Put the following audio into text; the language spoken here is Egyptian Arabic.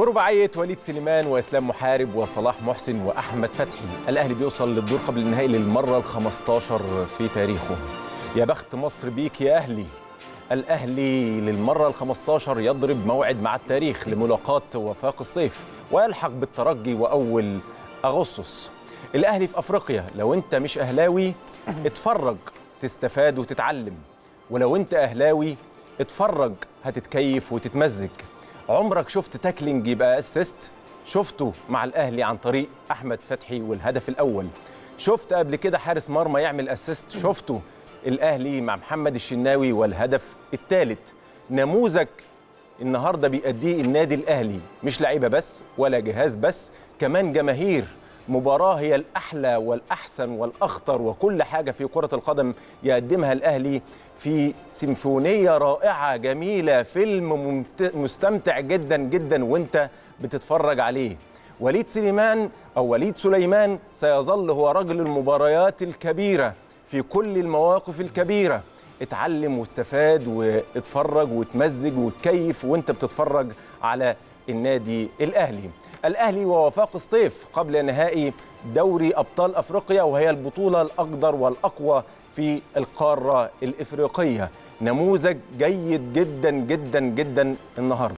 برباعية وليد سليمان وإسلام محارب وصلاح محسن وأحمد فتحي الأهلي بيوصل للدور قبل النهائي للمرة ال 15 في تاريخه يا بخت مصر بيك يا أهلي الأهلي للمرة ال 15 يضرب موعد مع التاريخ لملاقاة وفاق الصيف ويلحق بالترجي وأول أغسطس الأهلي في أفريقيا لو أنت مش أهلاوي اتفرج تستفاد وتتعلم ولو أنت أهلاوي اتفرج هتتكيف وتتمزج عمرك شفت تاكلينج يبقى اسيست شفته مع الاهلي عن طريق احمد فتحي والهدف الاول شفت قبل كده حارس مرمى يعمل اسيست شفته الاهلي مع محمد الشناوي والهدف الثالث نموذج النهارده بيأديه النادي الاهلي مش لعيبه بس ولا جهاز بس كمان جماهير مباراة هي الأحلى والأحسن والأخطر وكل حاجة في كرة القدم يقدمها الأهلي في سيمفونية رائعة جميلة فيلم ممت... مستمتع جدا جدا وانت بتتفرج عليه وليد سليمان أو وليد سليمان سيظل هو رجل المباريات الكبيرة في كل المواقف الكبيرة اتعلم واستفاد واتفرج وتمزج وتكيف وانت بتتفرج على النادي الأهلي الأهلي ووفاق الصيف قبل نهائي دوري أبطال أفريقيا وهي البطولة الأقدر والأقوى في القارة الإفريقية نموذج جيد جدا جدا جدا النهاردة